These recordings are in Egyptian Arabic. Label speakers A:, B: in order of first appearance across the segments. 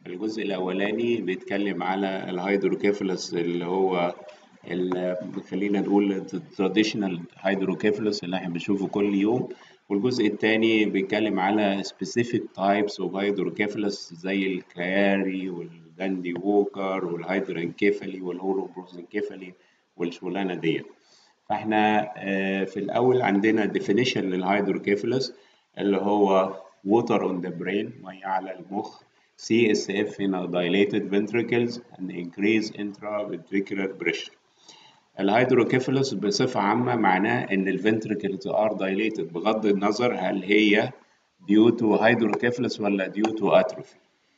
A: الجزء الأولاني بيتكلم على الهيدروكيفالس اللي هو ال- خلينا نقول التراديشنال هيدروكيفالس اللي احنا بنشوفه كل يوم والجزء الثاني بيتكلم على specific types of hydrocephalus زي الكياري والداندي ووكر والهيدرانكيفالي والهوروبروزنكيفالي والشغلانه ديت فاحنا آه، في الاول عندنا definition للهيدروكيفالس اللي هو water on the brain ميه على المخ CSF هنا dilated ventricles and increase intraventricular pressure الهيدروكيفالس بصفة عامة معناه إن الفنتركلز ار dilated بغض النظر هل هي due to hydrocephalus ولا due to atrophy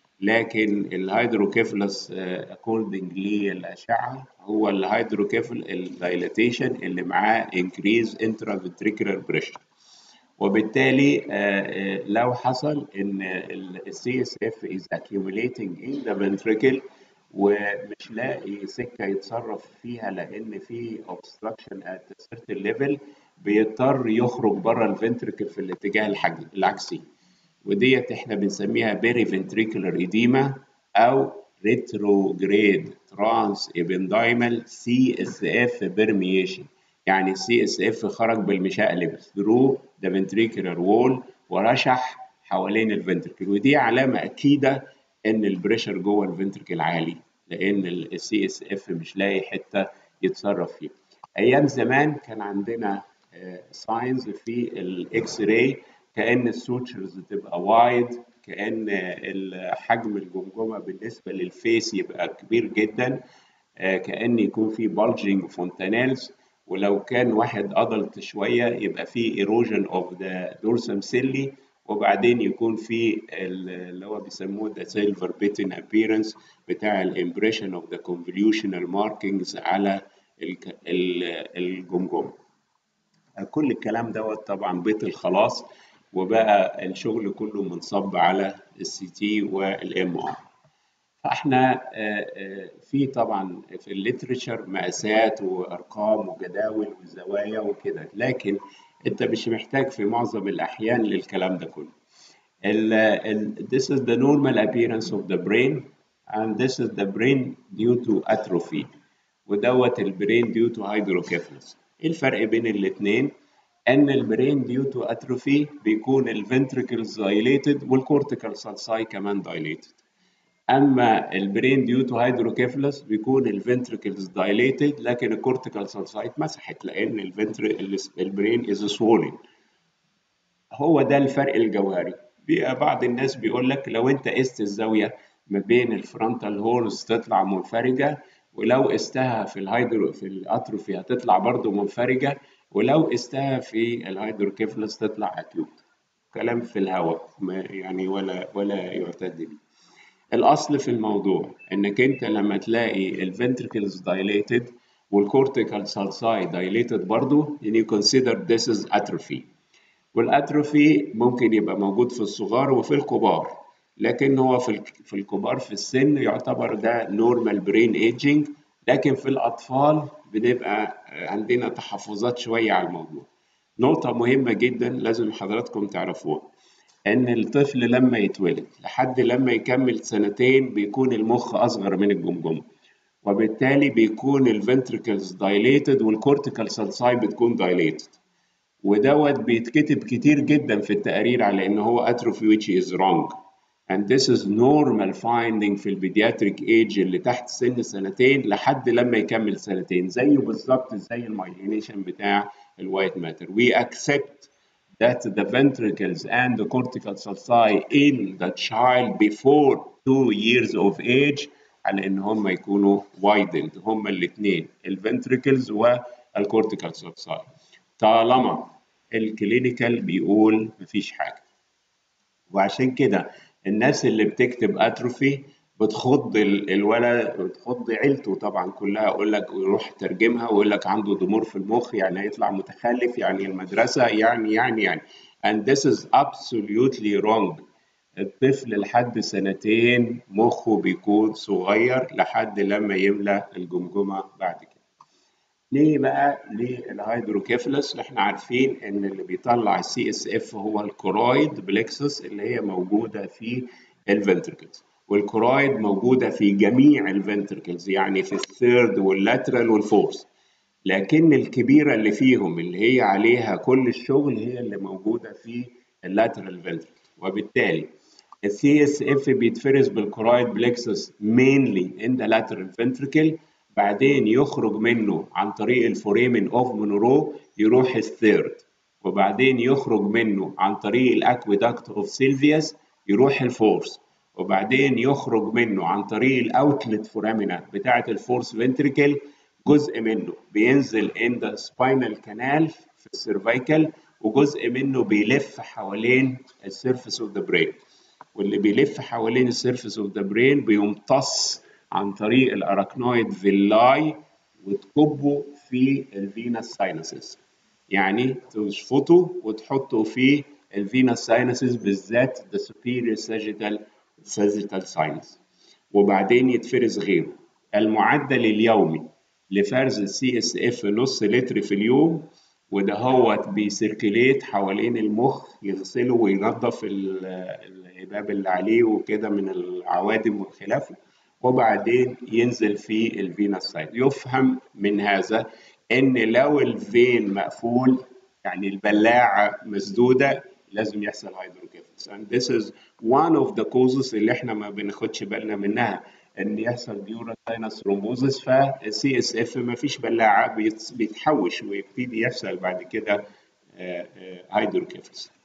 A: لكن الهيدروكيفالس according للأشعة هو الهيدروكيفال الدايلاتيشن اللي معاه increase intraventricular pressure وبالتالي آه، آه، لو حصل ان ال CSF is accumulating in the ventricle ومش لاقي سكة يتصرف فيها لأن في obstruction at a certain level بيضطر يخرج بره الفنتركل في الاتجاه الحج- العكسي وديت احنا بنسميها periventricular edema أو retrograde trans ependymal CSF permeation يعني السي اس اف خرج بالمشقلب through the ventricular wall ورشح حوالين الفنتركل ودي علامة أكيدة إن البريشر جوه الفنتركل عالي لأن السي اس اف مش لاقي حتة يتصرف فيها. أيام زمان كان عندنا ساينز في الإكس راي كأن السوتشرز تبقى وايد كأن حجم الجمجمة بالنسبة للفيس يبقى كبير جدا آه، كأن يكون في bulging fontanelles ولو كان واحد أدلت شوية يبقى في erosion of the dorsum celli وبعدين يكون في ال- اللي هو بيسموه the silver pattern appearance بتاع ال impression of the convolutional markings على الك- ال- الجمجمة. كل الكلام دوت طبعا بيت خلاص وبقى الشغل كله منصب على السي تي والام ار. فاحنا آه، آه، في طبعا في الليترشر مقاسات وارقام وجداول وزوايا وكده لكن انت مش محتاج في معظم الاحيان للكلام ده كله. ال ال this is the normal appearance of the brain and this is the brain due to atrophy ودوت البرين due to hydrocephalus. ايه الفرق بين الاثنين؟ ان البرين due to atrophy بيكون الفنتريكلز dilated والكورتيكال سالساي كمان dilated. اما البرين ديو تو هيدروكيفالس بيكون الفنتركلز دايليتد لكن الكورتيكال سايت مسحت لان الفنتر البرين از سوولن هو ده الفرق الجوهري بيبقى بعض الناس بيقول لك لو انت قست الزاويه ما بين الفرونتال هورنز تطلع منفرجه ولو قستها في الهيدرو في الاتروفي هتطلع برضو منفرجه ولو قستها في الهيدروكيفالس تطلع اكيوت كلام في الهواء ما يعني ولا ولا يعتد به الأصل في الموضوع إنك أنت لما تلاقي الفنتركلز dilated والكورتيكال سالساي dilated برضو then you consider this is atrophy والاتروفي ممكن يبقى موجود في الصغار وفي الكبار لكن هو في الك- في الكبار في السن يعتبر ده نورمال برين ايجينج لكن في الأطفال بنبقى عندنا تحفظات شوية على الموضوع نقطة مهمة جدا لازم حضراتكم تعرفوها ان الطفل لما يتولد لحد لما يكمل سنتين بيكون المخ اصغر من الجمجمه وبالتالي بيكون الفنتركلز دايليتد والكورتيكال سالساي بتكون دايليتد ودوت بيتكتب كتير جدا في التقارير على ان هو atrophy which is wrong and this is normal finding في البيدياتريك ايج اللي تحت سن سنتين لحد لما يكمل سنتين زيه بالظبط زي المايلينيشن بتاع الوايت ماتر we accept that the ventricles and the cortical sulci in the child before two years of age على ان هم يكونوا widened هم الاثنين الفنتريكلز والكورتيكال sulci طالما الكلينيكال بيقول مفيش حاجه وعشان كده الناس اللي بتكتب اتروفي بتخض ال- الولد بتخض عيلته طبعا كلها يقول لك يروح ترجمها ويقول لك عنده ضمور في المخ يعني هيطلع متخلف يعني المدرسه يعني يعني يعني and this is absolutely wrong الطفل لحد سنتين مخه بيكون صغير لحد لما يملى الجمجمه بعد كده ليه بقى للهيدروكيفالس احنا عارفين ان اللي بيطلع السي اس اف هو الكورويد بلكسس اللي هي موجوده في الفنتركلز والكرويد موجودة في جميع الفنتركلز يعني في الثيرد واللاترال والفورث لكن الكبيرة اللي فيهم اللي هي عليها كل الشغل هي اللي موجودة في اللاترال فنتركل وبالتالي السي اس اف بيتفرز بالكرويد بلكسس mainly in the lateral ventricle بعدين يخرج منه عن طريق الفوريمن اوف مونرو يروح الثيرد وبعدين يخرج منه عن طريق الاكويدكت اوف سيلفيوس يروح الفورث وبعدين يخرج منه عن طريق الاوتلت فورامينا بتاعه الفورث فنتريكل جزء منه بينزل in the spinal canal في السيرفيكال وجزء منه بيلف حوالين السيرفيس اوف ذا برين واللي بيلف حوالين السيرفيس اوف ذا برين بيمتص عن طريق الاراكنويد فيلاي وتكبه في الفينس ساينسز يعني تشفطه وتحطه في الفينس ساينسز بالذات the superior sagittal sagittal sinus وبعدين يتفرز غيره المعدل اليومي لفرز السي اس اف نص لتر في اليوم وده هو بيسيركليت حوالين المخ يغسله وينظف الهباب اللي عليه وكده من العوادم وخلافه وبعدين ينزل في الفينس سايد يفهم من هذا ان لو الفين مقفول يعني البلاعه مسدوده لازم يحصل هيدروكيفالس and this is one of the causes اللي احنا ما بناخدش بالنا منها ان يحصل بيورا ساينس رومبوزس فالسي اس اف ما فيش بلاعه بيتحوش ويبتدي يحصل بعد كده هيدروكيفالس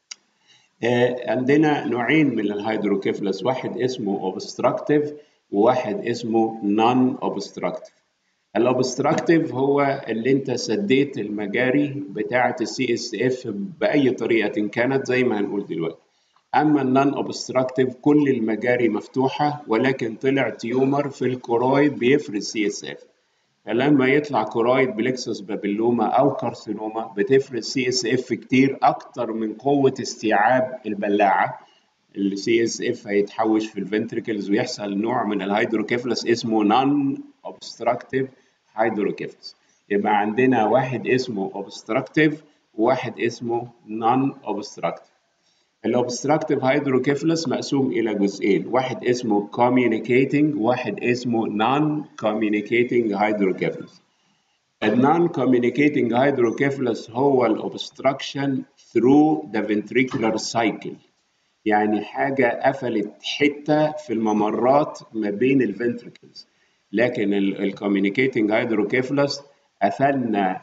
A: عندنا نوعين من الهيدروكيفالس واحد اسمه اوبستراكتيف وواحد اسمه نون اوبستراكتيف الاوبستراكتيف هو اللي انت سديت المجاري بتاعه السي اس اف باي طريقه كانت زي ما هنقول دلوقتي اما النون اوبستراكتيف كل المجاري مفتوحه ولكن طلع تيومر في الكورويد بيفرز سي اس اف فلما يطلع كورويد بلكسس بابيلوما او كارسينوما بتفرز سي اس اف كتير اكتر من قوه استيعاب البلاعه السي اس اف هيتحوش في الفنتريكلز ويحصل نوع من الهيدروكيفلس اسمه نون اوبستراكتيف هيدروكيفلس يبقى عندنا واحد اسمه اوبستراكتيف وواحد اسمه نون اوبستراكتيف الاوبستراكتيف هيدروكيفلس مقسوم الى جزئين واحد اسمه communicating واحد اسمه non communicating hydrocephalus النون communicating hydrocephalus هو الاوبستراكشن through the ventricular cycle يعني حاجة قفلت حتة في الممرات ما بين الفنتركلز لكن الكوميونيكيتنج هيدروكيفلس قفلنا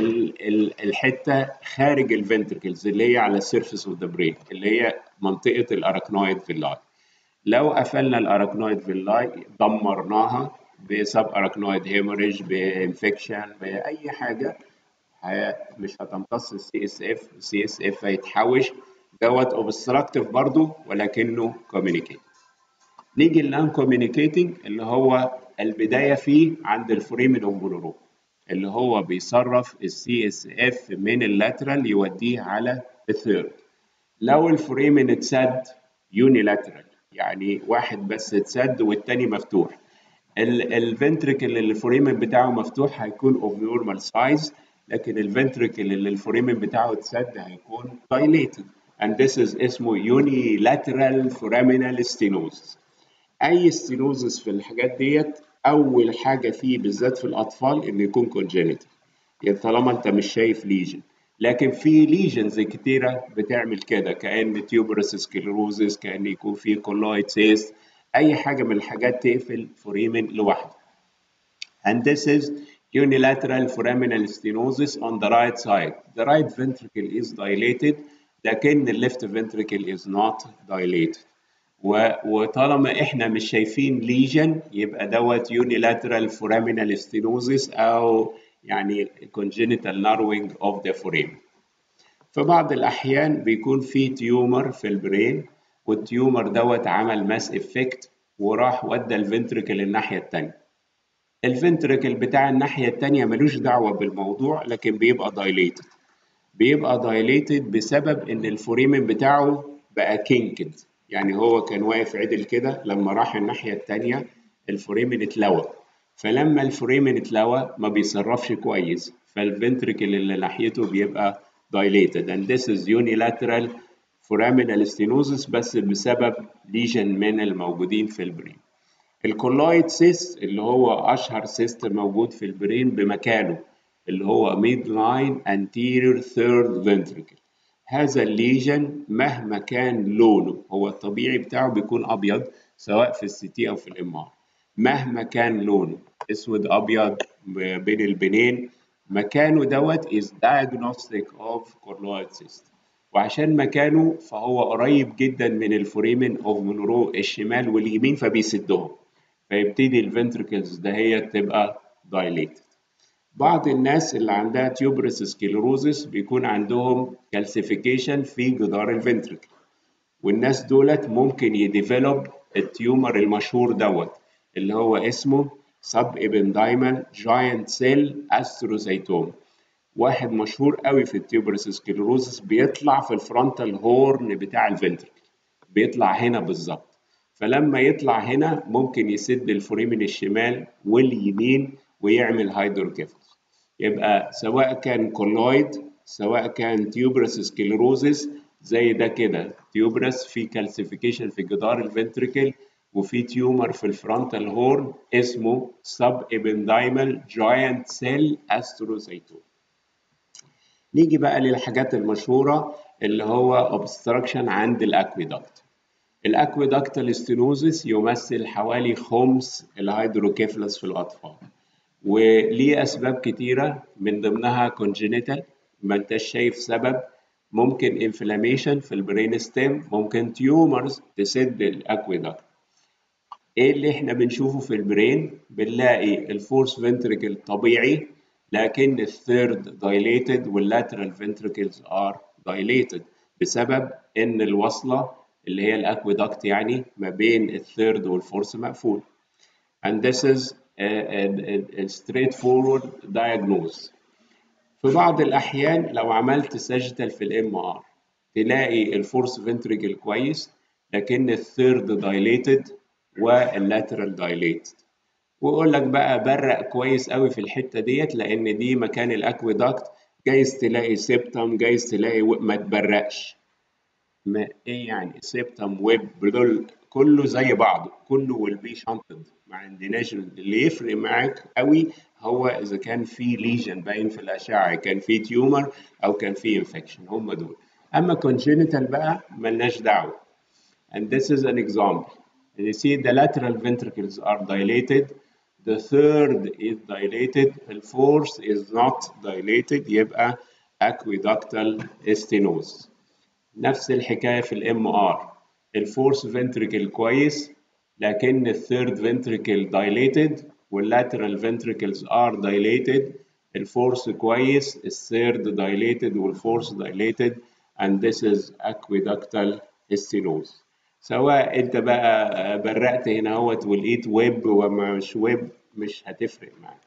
A: الحته خارج الفنتركلز اللي هي على السيرفيس اوف ذا برين اللي هي منطقه الاراكنويد فيلاي لو قفلنا الاراكنويد فيلاي دمرناها بسب اراكنويد هيموريج بانفكشن باي حاجه مش هتمتص السي اس اف السي اس اف هيتحوش دوت اوبستراكتيف برضه ولكنه كوميونيكيت نيجي للان كوميونيكيتنج اللي هو البدايه فيه عند الفوريمين اوف بولورو اللي هو بيصرف السي اس اف من اللاترال يوديه على الثيرد لو الفوريمين اتسد يونيلاترال يعني واحد بس اتسد والتاني مفتوح الفنتريكل اللي الفوريمين بتاعه مفتوح هيكون اوف نورمال سايز لكن الفنتريكل اللي الفوريمين بتاعه اتسد هيكون dilated and this is اسمه unilateral foraminal stenosis اي ستينوزس في الحاجات ديت اول حاجه فيه بالذات في الاطفال انه يكون كونجينيتال يعني طالما انت مش شايف ليجن لكن في ليجنز كتيره بتعمل كده كان تيوبرس سكلروزس كان يكون في كولويد سيست اي حاجه من الحاجات تقفل فوريمن لوحده and this is unilateral foraminal stenosis on the right side the right ventricle is dilated لكن the left ventricle is not dilated وطالما احنا مش شايفين ليجن يبقى دوت unilateral foraminal stenosis او يعني congenital narrowing of the foramen. في بعض الأحيان بيكون في تيومر في البرين والتيومر دوت عمل ماس افكت وراح ودى الفنتركل الناحية التانية. الفنتركل بتاع الناحية التانية ملوش دعوة بالموضوع لكن بيبقى dilated. بيبقى dilated بسبب إن الفوريمن بتاعه بقى كينكد يعني هو كان واقف عدل كده لما راح الناحية التانية الفوريمن اتلوى فلما الفوريمن اتلوى ما بيصرفش كويس فالفنتركل اللي ناحيته بيبقى dilated and this is unilateral فورامينال ستينوزس بس بسبب ليجن من الموجودين في البرين الكولايد سيست اللي هو اشهر سيست موجود في البرين بمكانه اللي هو ميد لاين anterior third ventricle هذا الليجن مهما كان لونه هو الطبيعي بتاعه بيكون ابيض سواء في السي تي او في الام ار مهما كان لونه اسود ابيض بين البنين مكانه دوت is diagnostic of choroid cyst وعشان مكانه فهو قريب جدا من الفوريمن اوف مونرو الشمال واليمين فبيسدهم فيبتدي الفنتركلز دهيت تبقى dilated بعض الناس اللي عندها تيوبرس سكليروزس بيكون عندهم كالسيفيكيشن في جدار الفنتركل والناس دولت ممكن يديفلوب التيومر المشهور دوت اللي هو اسمه سب ابندايمال جاينت سيل استروسايتوم واحد مشهور قوي في التيوبرس سكليروزس بيطلع في الفرونتال هورن بتاع الفنتركل بيطلع هنا بالظبط فلما يطلع هنا ممكن يسد الفوريمن الشمال واليمين ويعمل هايدروكيفالس يبقى سواء كان كولويد سواء كان تيوبرس سكليروزس زي ده كده تيوبرس في كالسيفيكيشن في جدار الفنتريكل وفي تيومر في الفرونتال هورن اسمه سب ابندايمال جاينت سيل استروسايتوم نيجي بقى للحاجات المشهورة اللي هو obstruction عند الاكويدكت الاكويدكتال ستينوزس يمثل حوالي خمس الهيدروكيفلس في الأطفال وليه أسباب كتيرة من ضمنها congenital ما انتش شايف سبب ممكن انفلاميشن في البرين ستيم ممكن تيومرز تسد الاكويدكت ايه اللي احنا بنشوفه في البرين بنلاقي الفورس فنتريكل طبيعي لكن الثيرد dilated واللاترال ventricles are dilated بسبب ان الوصله اللي هي الاكويدكت يعني ما بين الثيرد والفورس مقفول and this is a, a, a straightforward diagnosis في بعض الأحيان لو عملت سجدة في الام ار تلاقي الفورس فنتريكل كويس لكن الثيرد دايليتد واللاترال دايليتد ويقول لك بقى برق كويس قوي في الحتة ديت لأن دي مكان الأكويدكت جايز تلاقي سيبتم جايز تلاقي ما تبرقش ما ايه يعني سيبتم ويب دول كله زي بعضه كله will be shunted ما عندناش اللي يفرق معاك قوي هو اذا كان في ليجن باين في الاشعه كان في تيومر او كان في انفكشن هم دول اما congenital بقى ملناش دعوه and this is an example you see the lateral ventricles are dilated the third is dilated the fourth is not dilated يبقى aqueductal stenosis نفس الحكايه في الام ار الفورس فنتريكل كويس لكن الثيرد فنتريكل dilated واللاترال ventricles are dilated الفورس كويس الثيرد dilated والفورس dilated and this is aqueductal stenosis سواء انت بقى برقت هنا اهوت ولقيت ويب ومش ويب مش هتفرق معاك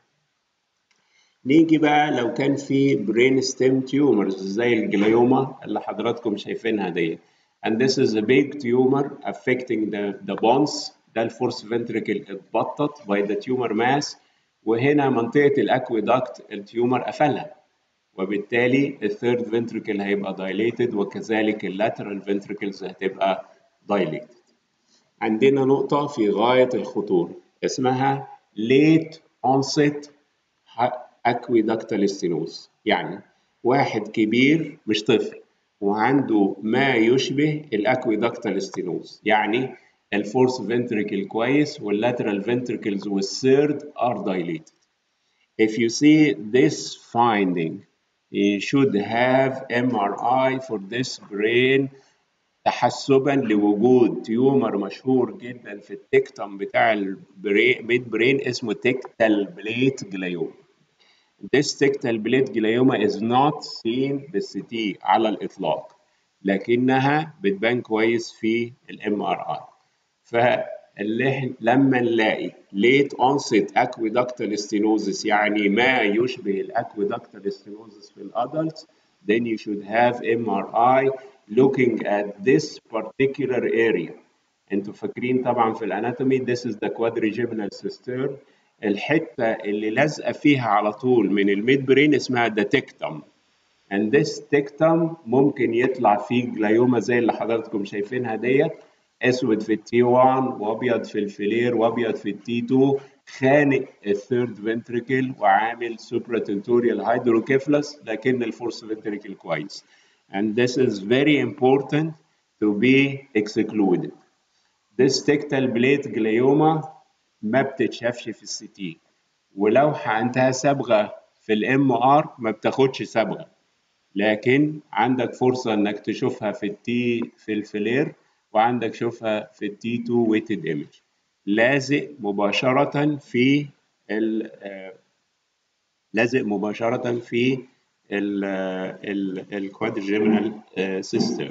A: نيجي بقى لو كان في برين ستيم تيومرز زي الجليوما اللي حضراتكم شايفينها دي and this is a big tumor affecting the, the bones ده الفورس فنتريكل اتبطط by the tumor mass وهنا منطقة الأكويدكت التيومر قفلها وبالتالي الثيرد فنتريكل هيبقى dilated وكذلك اللاترال ventricles هتبقى dilated عندنا نقطة في غاية الخطورة اسمها late onset aqueductal stenosis يعني واحد كبير مش طفل وعنده ما يشبه الاكويدكتال ستينوز يعني الفورس فنتريكل كويس واللاترال ventricles والثيرد are dilated. If you see this finding you should have MRI for this brain تحسبا لوجود تيومر مشهور جدا في التكتم بتاع الميد برين اسمه تكتال بليت جلايوم. This tectal plate glioma is not seen بالسي على الإطلاق لكنها بتبان كويس في الام ار اي فاللي لما نلاقي late onset aqueductal stenosis يعني ما يشبه الاكويدكتال stenosis في الادلتس then you should have MRI looking at this particular area انتوا فاكرين طبعا في الاناتومي this is the quadrigeminal cistern الحته اللي لازقه فيها على طول من الميد برين اسمها ده تكتم and this dictum ممكن يطلع فيه جلايوما زي اللي حضراتكم شايفينها ديت اسود في التي 1 وابيض في الفلير وابيض في التي 2 خانق الثيرد فنتريكل وعامل supratentorial hydrocephalus لكن الفورس فنتريكل كويس and this is very important to be excluded this tectal plate glioma ما بتتشافش في السي تي ولو عندها صبغه في الام ار ما بتاخدش صبغه لكن عندك فرصه انك تشوفها في التي في الفلير وعندك تشوفها في التي 2 ويتد ايمج لازق مباشره في ال لازق مباشره في ال ال الكوادرجيمنال سيستم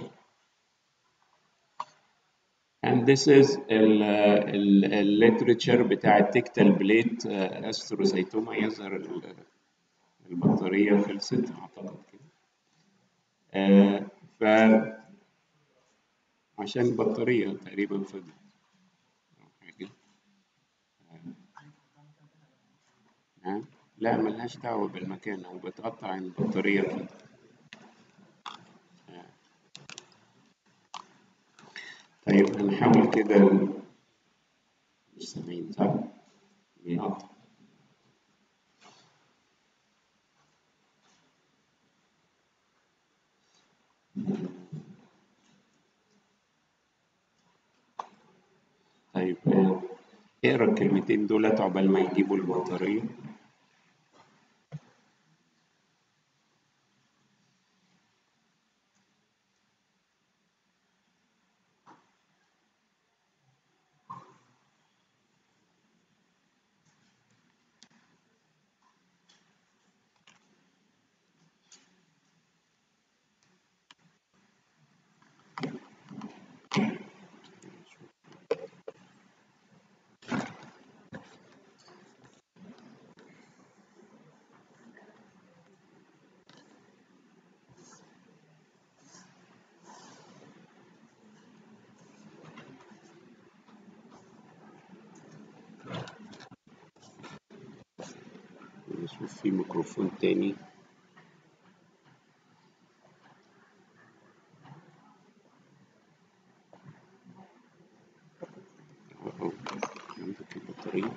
A: and this is الليترشر بتاع التكتال بليت استروسيتوما يظهر البطارية خلصت أعتقد كده آه ف عشان البطارية تقريبا فضلت حاجة نعم لا ملهاش دعوة بالمكان هو بتقطع البطارية كده طيب هنحاول كده مش سامعين صح؟ بيقطع طيب اقرا الكلمتين دولت عقبال ما يجيبوا البطارية نشوف في ميكروفون تاني أهو، عندك البطارية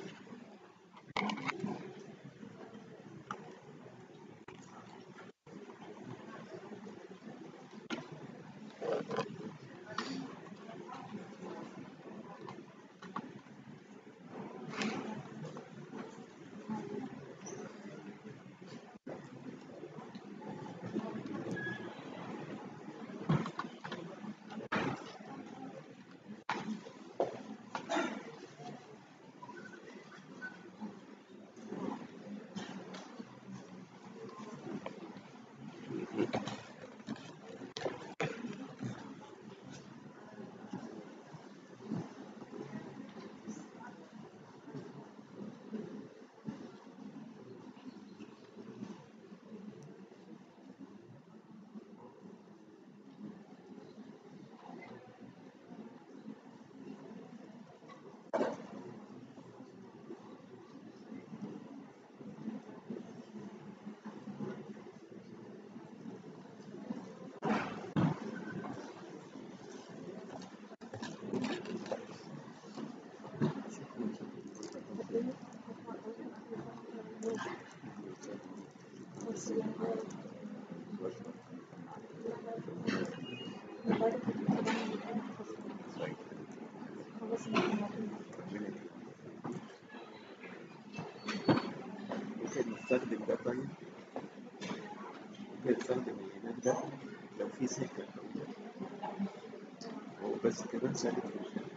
B: ممكن نستخدم ده طيب ممكن نستخدم اللي هناك ده لو في سكة هو بس كمان سالك في الشارع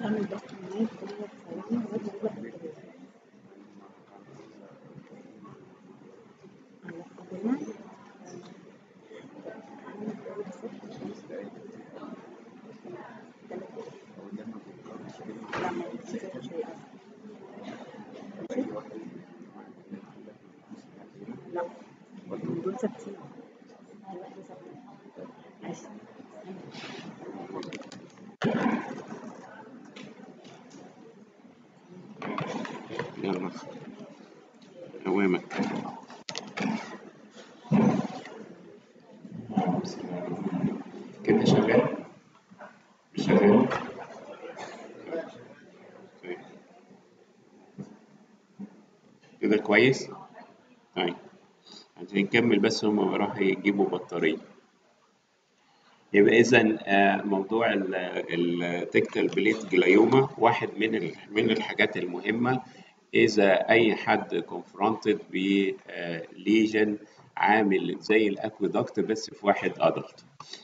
C: تعمل بس معايا كده ثواني لغايه ما اجيب لك الكتاب على قدنا لا ما يتذكرش هي أصلا ماشي لا دول ثابتين الواحدة ثابتة ماشي
A: يلا أوامك كده شغال مش شغال طيب. كده كويس طيب عشان نكمل بس هما راح يجيبوا بطارية يبقى إذا موضوع التكتال بليت جلايوما واحد من ال- من الحاجات المهمة إذا أي حد confronted ب ليجن عامل زي الأكويدكت بس في واحد أدلت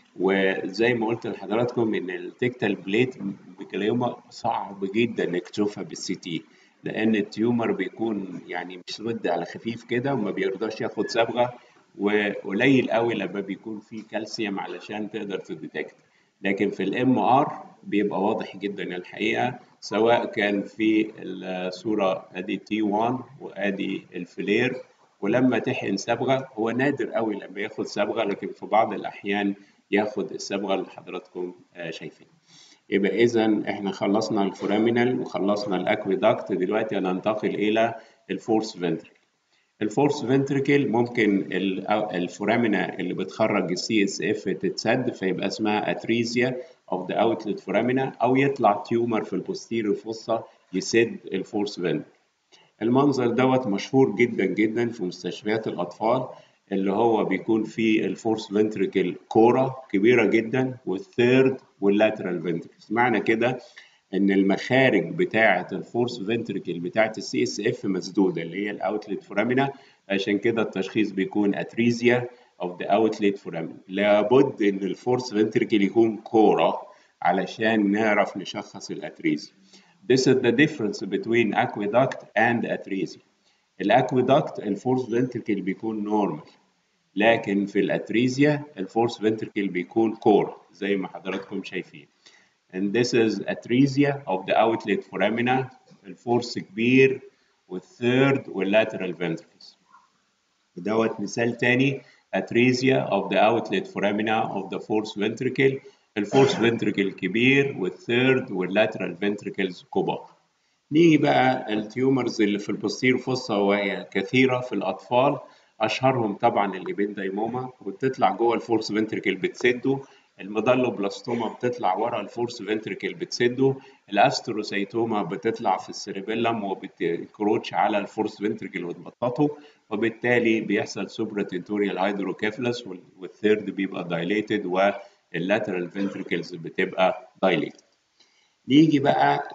A: وزي ما قلت لحضراتكم إن التكتال بليت جلايوما صعب جدا إنك تشوفها بالسي تي لأن التيومر بيكون يعني مش رد على خفيف كده وما بيرضاش ياخد صبغة وقليل قوي لما بيكون في كالسيوم علشان تقدر تديتكت لكن في الام ار بيبقى واضح جدا الحقيقه سواء كان في الصوره ادي تي 1 وادي الفلير ولما تحقن صبغه هو نادر قوي لما ياخد صبغه لكن في بعض الاحيان ياخد الصبغه اللي حضراتكم آه، شايفين يبقى اذا احنا خلصنا الفورامينال وخلصنا الاكويدكت دلوقتي هننتقل الى الفورس فنتركل الفورس فنتريكل ممكن ال- أو الفورامينا اللي بتخرج السي اس اف تتسد فيبقى اسمها اتريزيا اوف ذا اوتلت فورامينا او يطلع تيومر في البوستيريور فوسا يسد الفورس فنتريكل المنظر دوت مشهور جدا جدا في مستشفيات الاطفال اللي هو بيكون فيه الفورس فنتريكل كوره كبيره جدا والثيرد واللاترال فنتريكل معنى كده ان المخارج بتاعه الفورس فنتريكل بتاعه السي اس اف مسدوده اللي هي الاوتلت فورامينا عشان كده التشخيص بيكون اتريزيا اوف ذا اوتلت فورامينا لابد ان الفورس فنتريكل يكون كوره علشان نعرف نشخص الاتريزيا This is the difference between aqueduct and atresia. الاكويدكت الفورس فنتركل بيكون نورمال لكن في الاتريزيا الفورس فنتركل بيكون كور زي ما حضراتكم شايفين. And this is atresia of the outlet foramina الفورس كبير والثيرد واللاترال ventricles. ودوت مثال تاني atresia of the outlet foramina of the fourth ventricle الفورس ventricle كبير والثيرد واللاترال ventricles كبار. نيجي بقى التيومرز اللي في البوستير فوسا وهي كثيرة في الأطفال أشهرهم طبعا الإبندايموما وبتطلع جوه الفورس فنتريكل بتسده الميدالوبلاستوما بتطلع ورا الفورس فنتريكل بتسده الاستروسيتوما بتطلع في السيربيلم وبتكروتش على الفورس فنتريكل وتبططه وبالتالي بيحصل سوبراتنتوريال هيدروكيفلس والثيرد بيبقى دايليتد واللاترال فنتريكلز بتبقى دايليتد نيجي بقى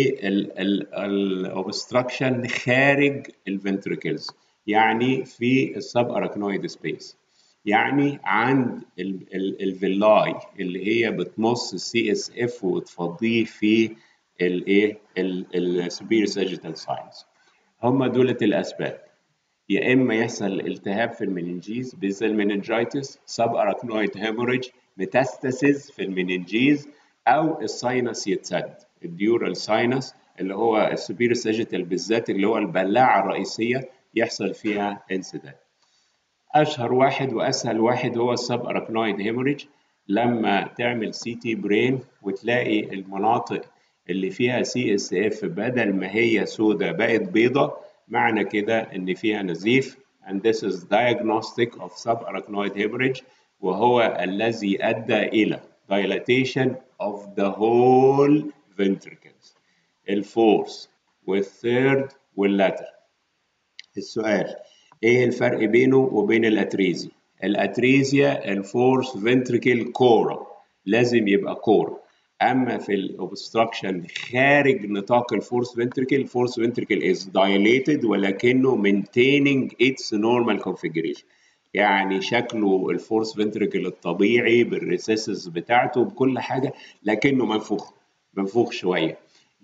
A: للأوبستراكشن خارج الفنتريكلز يعني في السب اراكنويد سبيس يعني عند الفيلاي اللي هي بتمص السي اس اف وتفضيه في الايه السبير ساجيتال ساينز هم دولة الاسباب يا اما يحصل التهاب في المننجيز بيزل مننجايتس سب اراكنويد هيموريج ميتاستاسيز في المننجيز او الساينس يتسد الديورال ساينس اللي هو السبير ساجيتال بالذات اللي هو البلاعه الرئيسيه يحصل فيها انسداد اشهر واحد واسهل واحد هو السب اراكنويد هيموريج لما تعمل سي تي برين وتلاقي المناطق اللي فيها سي اس اف بدل ما هي سودة بقت بيضة معنى كده ان فيها نزيف and this is diagnostic of subarachnoid hemorrhage وهو الذي ادى الى dilatation of the whole ventricles الفورس والثيرد واللاتر السؤال ايه الفرق بينه وبين الاتريزيا الاتريزيا الفورس فنتريكل كورا لازم يبقى كورا اما في الاوبستراكشن خارج نطاق الفورس فنتريكل الفورس فنتريكل از دايليتد ولكنه maintaining its normal configuration يعني شكله الفورس فنتريكل الطبيعي بالريسيسز بتاعته بكل حاجه لكنه منفوخ منفوخ شويه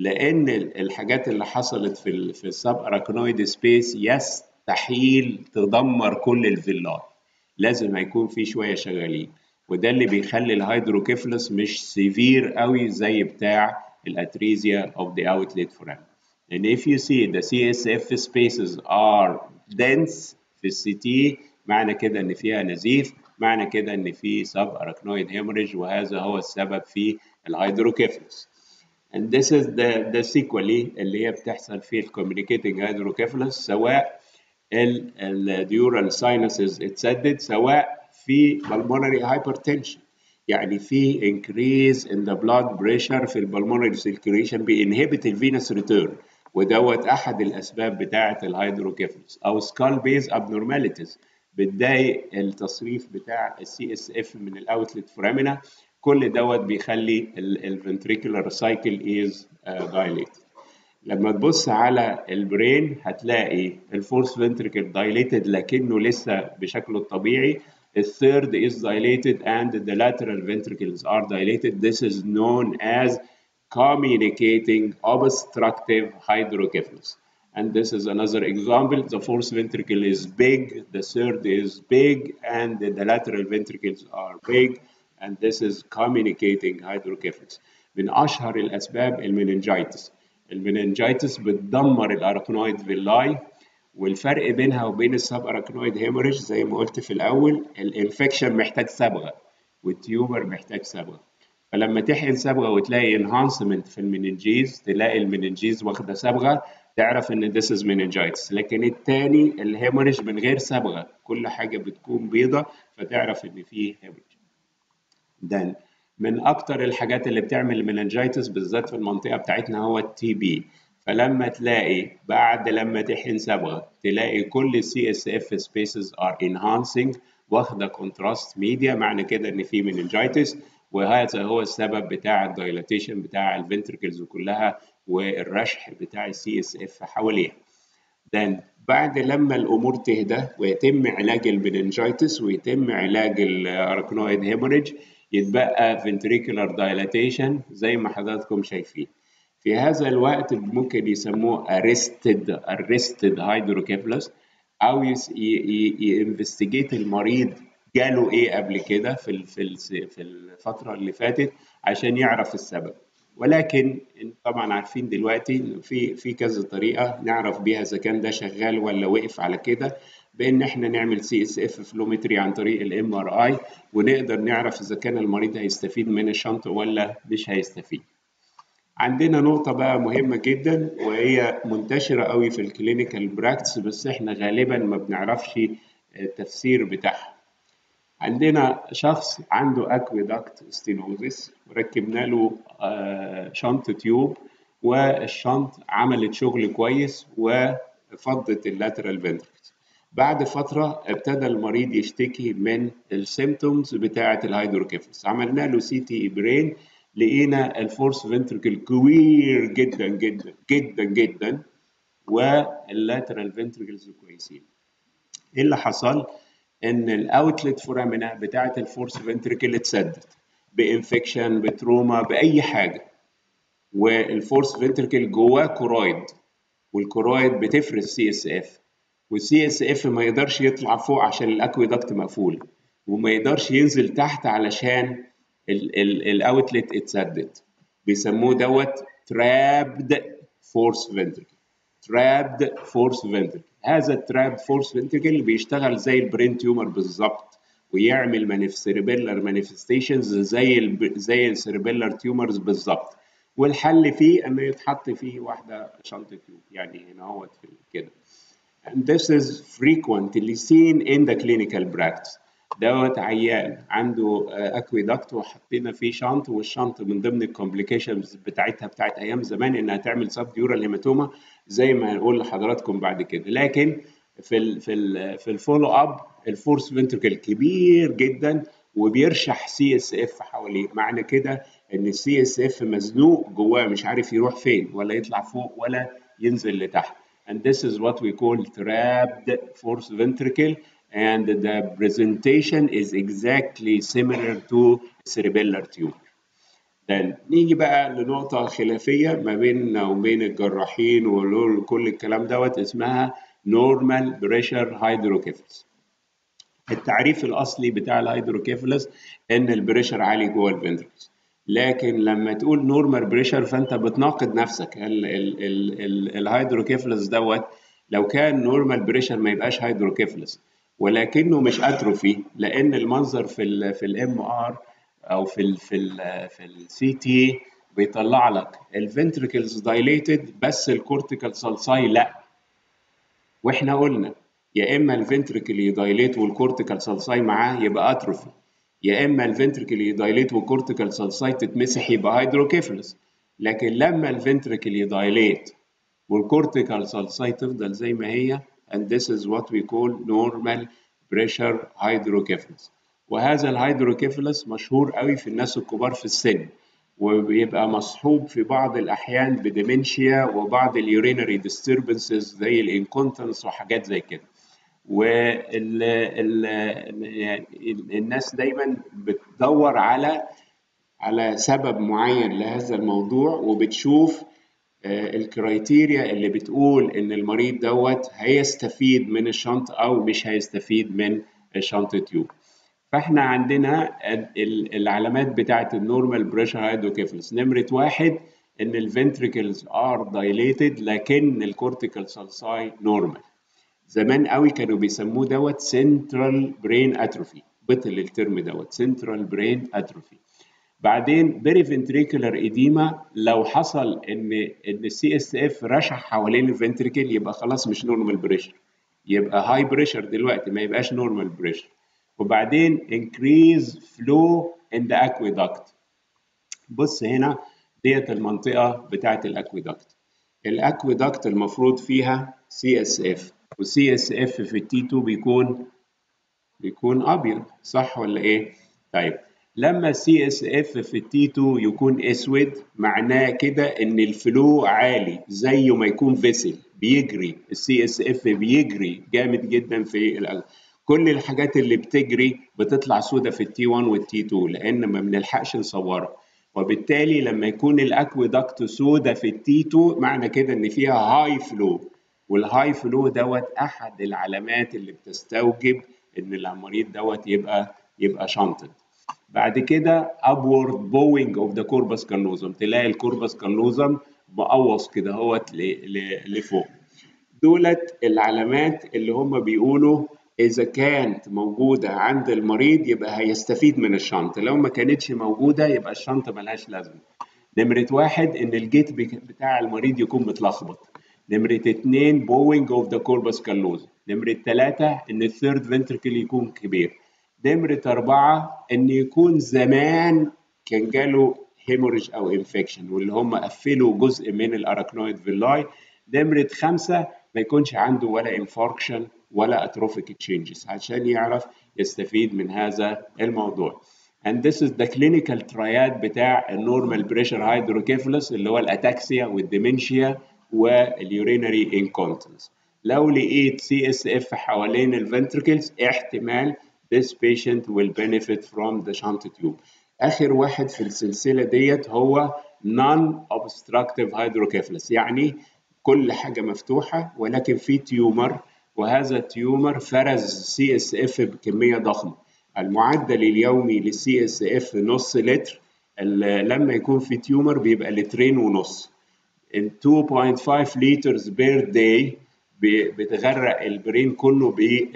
A: لان ال- الحاجات اللي حصلت في ال في السب اراكنويد سبيس يستحيل تدمر كل الفيلات لازم هيكون في شويه شغالين وده اللي بيخلي الهيدروكيفلس مش سيفير قوي زي بتاع الاتريزيا of the outlet foramen. And if you see the CSF spaces are dense في السي تي معنى كده ان فيها نزيف معنى كده ان في سب اراكنويد هيموريج وهذا هو السبب في الهيدروكيفلس. And this is the the sequelae اللي هي بتحصل في الكوميونيكيتنج هيدروكيفلس سواء الديورال ساينسز اتسدد سواء في pulmonary hypertension يعني في increase in the blood pressure في البلمونري circulation بينهبت الفينس ريتيرن ودوت احد الاسباب بتاعه الهيدروكيفلس او skull base abnormalities بتضايق التصريف بتاع السي اس اف من الاوتلت فورامينا كل دوت بيخلي الفنتريكولار سايكل از دايليتد لما تبص على البرين هتلاقي الفورس فنتريكل دايليتد لكنه لسه بشكله الطبيعي الثيرد is dilated and the lateral ventricles are dilated this is known as communicating obstructive hydrocephalus and this is another example the fourth ventricle is big the third is big and the lateral ventricles are big and this is communicating hydrocephalus من اشهر الاسباب المننجايتس المننجايتس بتدمر الاراكنويد فيلاي والفرق بينها وبين السب اراكنويد هيموريج زي ما قلت في الاول الانفكشن محتاج صبغه والتيومر محتاج صبغه فلما تحقن صبغه وتلاقي انهانسمنت في المننجيز تلاقي المننجيز واخده صبغه تعرف ان this is meningitis لكن التاني الهيموريج من غير صبغه كل حاجه بتكون بيضه فتعرف ان في هيموريج ده من اكتر الحاجات اللي بتعمل المننجايتس بالذات في المنطقه بتاعتنا هو التي بي فلما تلاقي بعد لما تحقن صبغه تلاقي كل السي اس اف سبيسز ار انهانسنج واخده كونتراست ميديا معنى كده ان في مننجايتس وهذا هو السبب بتاع الدايلاتيشن بتاع الفنتركلز كلها والرشح بتاع السي اس اف حواليها. then بعد لما الامور تهدى ويتم علاج المننجايتس ويتم علاج الاراكنويد هيموريج يتبقى ventricular dilatation زي ما حضراتكم شايفين. في هذا الوقت ممكن يسموه arrested arrested hydrocephalus او ينفستيجيت المريض جاله ايه قبل كده في ال- في ال- في الفتره اللي فاتت عشان يعرف السبب ولكن طبعا عارفين دلوقتي إن في في كذا طريقه نعرف بيها اذا كان ده شغال ولا وقف على كده بان احنا نعمل سي اس اف فلومتري عن طريق الام ار اي ونقدر نعرف اذا كان المريض هيستفيد من الشنط ولا مش هيستفيد عندنا نقطة بقى مهمة جدا وهي منتشرة قوي في الكلينيكال براكتس بس احنا غالبا ما بنعرفش التفسير بتاعها. عندنا شخص عنده اكويدكت ستينوزيس وركبنا له آه، شنط تيوب والشنط عملت شغل كويس وفضت اللاترال فنتركلز. بعد فترة ابتدى المريض يشتكي من السيمتومز بتاعة الهيدروكيفلس عملنا له سي تي برين لقينا الفورس فنتركل كبير جدا جدا جدا جدا واللاترال فنتركلز كويسين ايه اللي حصل ان الاوتلت فورامينا بتاعه الفورس فنتركل اتسدت بانفكشن بتروما باي حاجه والفورس فنتركل جواه كورويد والكورويد بتفرز سي اس اف والسي اس اف ما يقدرش يطلع فوق عشان الاكويدكت مقفول وما يقدرش ينزل تحت علشان الاوتلت اتسدت بيسموه دوت ترابد فورس فنتركل ترابد فورس فنتركل هذا التراب فورس فنتركل بيشتغل زي البرين تيومر بالظبط ويعمل مانيف سيربيلر مانيفستيشنز زي ال زي السيربيلر تيومرز بالظبط والحل فيه انه يتحط فيه واحده شنطه تيوب يعني هنا هو كده and this is frequently seen in the clinical practice دوت عيان عنده اكويدكت وحطينا فيه شنط والشنط من ضمن الكومبليكيشنز بتاعتها بتاعت ايام زمان انها تعمل سب ديورال هيماتوما زي ما هنقول لحضراتكم بعد كده لكن في ال في ال في الفولو اب الفورس فنتركل كبير جدا وبيرشح سي اس اف حواليه معنى كده ان السي اس اف مزنوق جواه مش عارف يروح فين ولا يطلع فوق ولا ينزل لتحت and this is what we call trapped force ventricle and the presentation is exactly similar to cerebellar tumor. ده نيجي بقى لنقطة خلافية ما بيننا وبين الجراحين وكل الكلام دوت اسمها normal pressure hydrocephalus التعريف الأصلي بتاع الهيدروكيفالس إن البريشر عالي جوه الفنتركلز لكن لما تقول نورمال بريشر فأنت بتناقض نفسك ال- ال- ال- ال- الهيدروكيفالس دوت لو كان نورمال بريشر ما يبقاش هيدروكيفالس ولكنه مش اتروفي لان المنظر في ال في الام ار او في ال في ال في السي تي بيطلع لك الفنتركلز دايليتد بس الكورتيكال سالساي لا واحنا قلنا يا اما الفنتركل يدايليت والكورتيكال سالساي معاه يبقى اتروفي يا اما الفنتركل يدايليت والكورتيكال سالساي تتمسح يبقى هيدروكيفالس لكن لما الفنتركل يدايليت والكورتيكال سالساي تفضل زي ما هي and this is what we call normal pressure hydrocephalus وهذا الهيدروكيفالس مشهور قوي في الناس الكبار في السن وبيبقى مصحوب في بعض الأحيان بديمنشيا وبعض اليورينري disturbances زي الانكونتنس وحاجات زي كده وال ال يعني الناس دايما بتدور على على سبب معين لهذا الموضوع وبتشوف الكرايتيريا اللي بتقول ان المريض دوت هيستفيد من الشنط او مش هيستفيد من الشنط تيوب فاحنا عندنا ال- العلامات بتاعه النورمال بريشر هيدروكيفالس نمره واحد ان الفنتريكلز ار دايليتد لكن الكورتيكال سالساي نورمال زمان قوي كانوا بيسموه دوت سنترال برين اتروفي بطل الترم دوت سنترال برين اتروفي بعدين بيري فنتريكولار ايديما لو حصل ان ان السي اس اف رشح حوالين الفنتريكل يبقى خلاص مش نورمال بريشر يبقى هاي بريشر دلوقتي ما يبقاش نورمال بريشر وبعدين increase flow in the aqueduct بص هنا ديت المنطقة بتاعة الاكويدكت الاكويدكت المفروض فيها سي اس اف والسي اس اف في التي 2 بيكون بيكون ابيض صح ولا ايه؟ طيب لما السي اس اف في التي 2 يكون اسود معناه كده ان الفلو عالي زي ما يكون فيسل بيجري السي اس اف بيجري جامد جدا في الأل... كل الحاجات اللي بتجري بتطلع سودة في التي 1 والتي 2 لان ما بنلحقش نصورها وبالتالي لما يكون الاكويدكت سودة في التي 2 معنى كده ان فيها هاي فلو والهاي فلو دوت احد العلامات اللي بتستوجب ان المريض دوت يبقى يبقى شنطد بعد كده upward bowing of the corpus callosum تلاقي الكوربس كالوزم مقوص كده اهوت لفوق دولت العلامات اللي هم بيقولوا اذا كانت موجوده عند المريض يبقى هيستفيد من الشنط لو ما كانتش موجوده يبقى الشنطه ملهاش لازمه نمرة واحد إن الجيت بتاع المريض يكون متلخبط. نمرة اتنين بوينج اوف ذا كوربس كالوز. نمرة تلاتة إن الثيرد فنتركل يكون كبير. نمرة أربعة إن يكون زمان كان جاله هيموريج أو انفكشن واللي هم قفلوا جزء من الأراكنويد فيلاي. نمرة خمسة ما يكونش عنده ولا انفاركشن ولا اتروفيك تشينجز عشان يعرف يستفيد من هذا الموضوع. and this is the clinical triad بتاع النورمال بريشر هيدروكيفالس اللي هو الاتاكسيا والديمنشيا واليورينري انكونتنس لو لقيت سي اس اف حوالين الفنتركلز احتمال this patient will benefit from the shunt tube اخر واحد في السلسله ديت هو non obstructive hydrocephalus يعني كل حاجه مفتوحه ولكن في تيومر وهذا التيومر فرز سي اس اف بكميه ضخمه المعدل اليومي للسي اس اف نص لتر لما يكون في تيومر بيبقى لترين ونص 2.5 لترز بير داي بتغرق البرين كله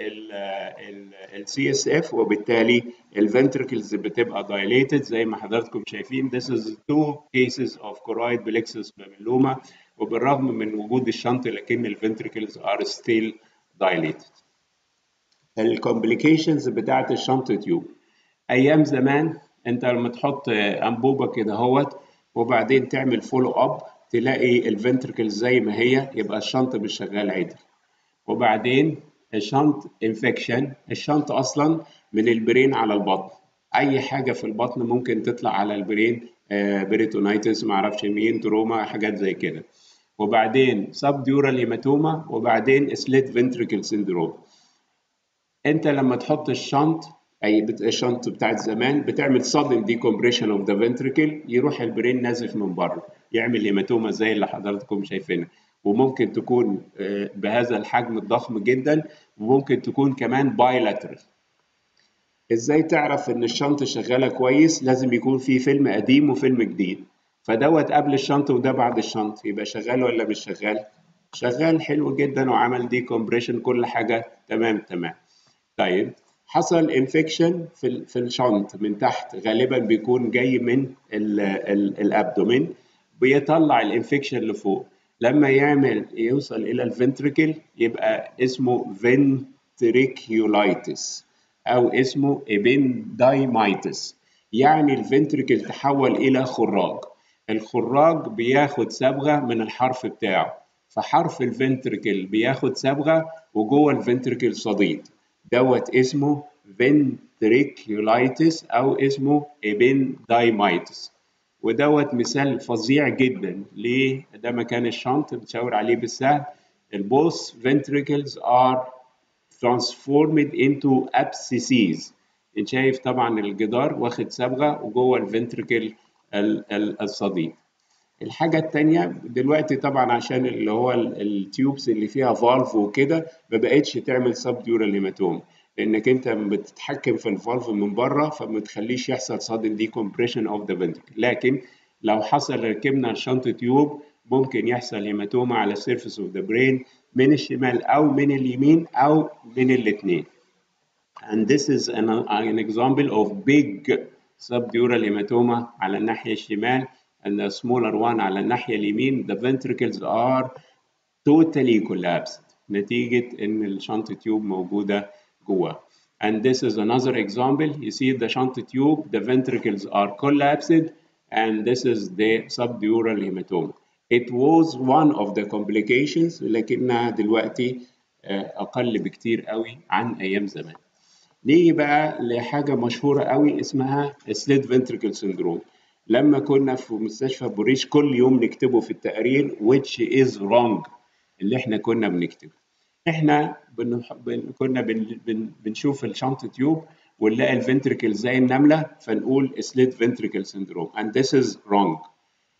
A: بالسي اس اف وبالتالي الفنتركلز بتبقى dilated زي ما حضراتكم شايفين this is two cases of choroid plexus mamilloma وبالرغم من وجود الشنط لكن الفنتركلز are still dilated الكومبليكيشنز بتاعت الشنط تيوب ايام زمان انت لما تحط انبوبه كده اهوت وبعدين تعمل فولو اب تلاقي الفنتركل زي ما هي يبقى الشنط مش شغال عدل وبعدين الشنط انفكشن الشنط اصلا من البرين على البطن اي حاجه في البطن ممكن تطلع على البرين آه بريتونايتس معرفش مين تروما حاجات زي كده وبعدين سب ديورال هيماتوما وبعدين سليت فنتركل سيندروم انت لما تحط الشنط اي بت- الشنط بتاعت زمان بتعمل sudden decompression of the ventricle يروح البرين نازف من بره يعمل هيماتوما زي اللي حضراتكم شايفينها وممكن تكون آه، بهذا الحجم الضخم جدا وممكن تكون كمان بايلاترال ازاي تعرف ان الشنط شغاله كويس لازم يكون في فيلم قديم وفيلم جديد فدوت قبل الشنط وده بعد الشنط يبقى شغال ولا مش شغال شغال حلو جدا وعمل دي كومبريشن كل حاجه تمام تمام طيب حصل انفكشن في ال- في الشنط من تحت غالبا بيكون جاي من ال- ال- الابدومين بيطلع الانفكشن لفوق لما يعمل يوصل الى الفنتريكل يبقى اسمه فنتريكيولايتس او اسمه ابندايمايتس يعني الفنتريكل تحول الى خراج الخراج بياخد صبغه من الحرف بتاعه فحرف الفنتريكل بياخد صبغه وجوه الفنتريكل صديد دوت اسمه فنتريكيولايتس او اسمه ابندايمايتس ودوت مثال فظيع جدا ليه ده مكان الشنط بتشاور عليه بالسهل البوث ventricles are transformed into abscesses انت شايف طبعا الجدار واخد صبغه وجوه الفنتريكل ال- ال- الصديد الحاجة التانية دلوقتي طبعا عشان اللي هو ال- التيوبس اللي فيها فالف وكده ما بقتش تعمل سب ديورال هيماتوم لانك انت بتتحكم في الفالف من بره فما تخليش يحصل sudden decompression of the ventricle لكن لو حصل ركبنا الشنط تيوب ممكن يحصل هيماتوما على surface of the brain من الشمال او من اليمين او من الاثنين and this is an, an example of big subdural hematoma على الناحية الشمال and the smaller one على الناحية اليمين the ventricles are totally collapsed نتيجة إن الشنط تيوب موجودة جوه and this is another example you see the shunt tube the ventricles are collapsed and this is the subdural hematoma it was one of the complications لكنها دلوقتي آه، أقل بكتير قوي عن أيام زمان نيجي بقى لحاجة مشهورة قوي اسمها سليد فنتريكل سيندروم لما كنا في مستشفى بوريش كل يوم نكتبه في التقرير which is wrong اللي احنا كنا بنكتبه احنا بن... بن... كنا بن... بن... بنشوف الشنط تيوب ونلاقي الفنتريكل زي النملة فنقول سليد فنتريكل سيندروم and this is wrong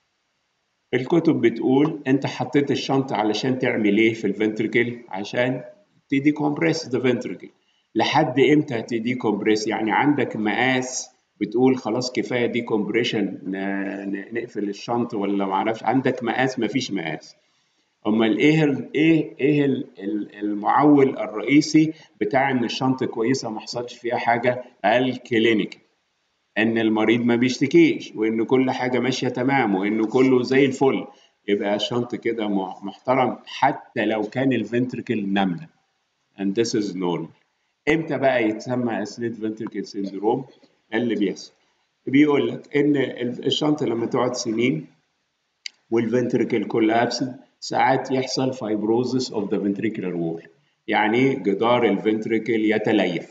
A: الكتب بتقول انت حطيت الشنطة علشان تعمل ايه في الفنتريكل عشان تدي كومبريس ذا فنتريكل لحد امتى تدي كومبريس يعني عندك مقاس بتقول خلاص كفايه دي كومبريشن نقفل الشنط ولا معرفش عندك مقاس مفيش مقاس امال ايه ال ايه ايه ال- ال- المعول الرئيسي بتاع ان الشنطه كويسه ما حصلش فيها حاجه الكلينيكال ان المريض ما بيشتكيش وان كل حاجه ماشيه تمام وانه كله زي الفل يبقى الشنط كده مح- محترم حتى لو كان الفنتركل نمله and this is normal امتى بقى يتسمى اسليد فنتركل سيندروم اللي بيحصل بيقول لك ان ال- الشنطه لما تقعد سنين والفنتركل كولابسد ساعات يحصل فايبروزس اوف ذا ventricular وول يعني جدار الفنتركل يتليف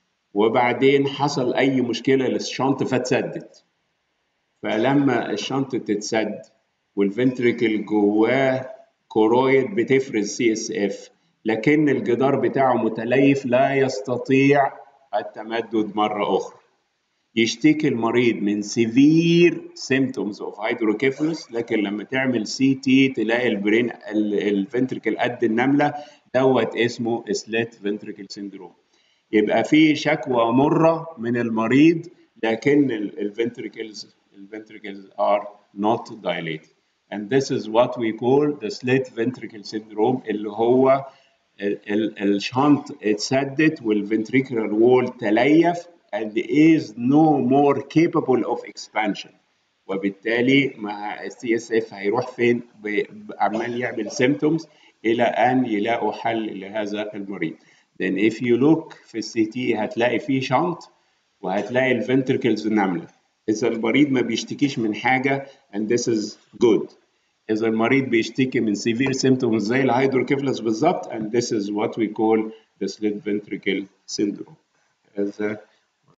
A: وبعدين حصل اي مشكله للشنط فاتسدت فلما الشنط تتسد والفنتركل جواه كورويد بتفرز سي اس اف لكن الجدار بتاعه متليف لا يستطيع التمدد مره اخرى يشتكي المريض من severe symptoms of hydrocephalus لكن لما تعمل سي تي تلاقي البرين الفنتركل قد النمله دوت اسمه سليت فنتركل سيندروم يبقى في شكوى مره من المريض لكن الفنتركلز الفنتركلز are not dilated and this is what we call the slit ventricle syndrome اللي هو ال- ال- الشنط اتسدت والفنتريكولار وول تليف and is no more capable of expansion وبالتالي مع السي اس اف هيروح فين ب- عمال يعمل symptoms الى ان يلاقوا حل لهذا المريض then if you look في السي تي هتلاقي فيه شنط وهتلاقي الفنتركلز نمله اذا المريض ما بيشتكيش من حاجه and this is good إذا المريض بيشتكي من severe symptoms زي الهيدروكيفلس بالظبط and this is what we call the slit ventricle syndrome. هذا